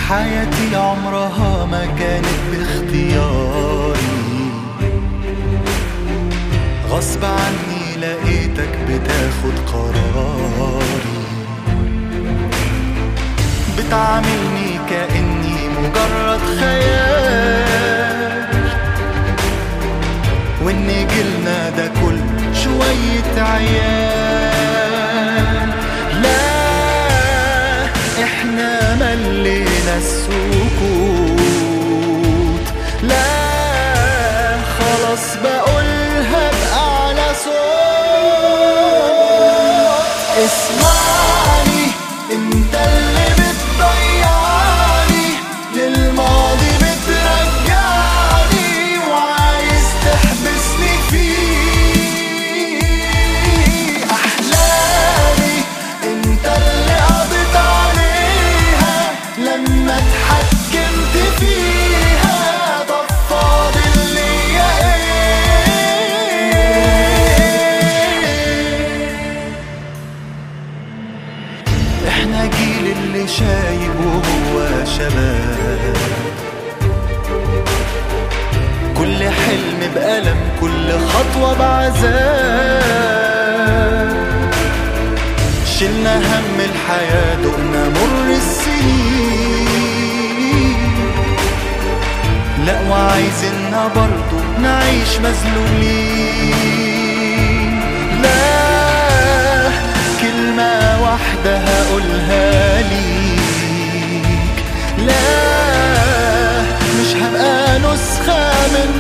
حياتي عمرها ما كانت باختياري غصب عني لقيتك بتاخد قراري بتعاملني كأني مجرد خيال وإن جيلنا ده كل شوية عيال لا احنا ملينا السكوت لا خلاص بقولها بأعلى صوت اسمعني انت اللي بتضيعني للماضي بترجعني وعايز تحبسني فيه احلامي انت اللي قضيت عليها لما اتحكمت فيها طب فاضل ليا ايه احنا جيل اللي شايب وهو شباب كل حلم بألم كل خطوة بعذاب شلنا هم الحياة دقنا مر السنين لا وعايزيننا برضو نعيش مذلولين لا كلمة واحدة هقولها ليك لا مش هبقى نسخة من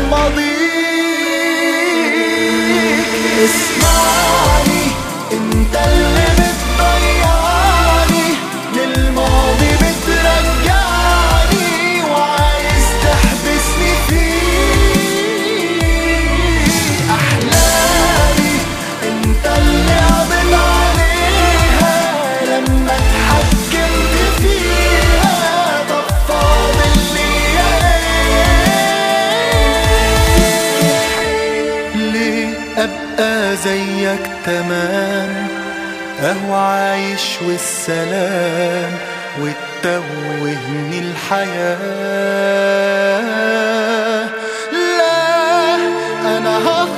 ماضيك اسمعني انت اللي بتضيعني للماضي بترجعني وعايز تحبسني فيه احلامي انت اللي قضيت عليها لما اتحكمت فيها طب فاضل ليا ايه ليه ابقى زيك تمام اهو عايش والسلام وتتوهني الحياة لا انا هخ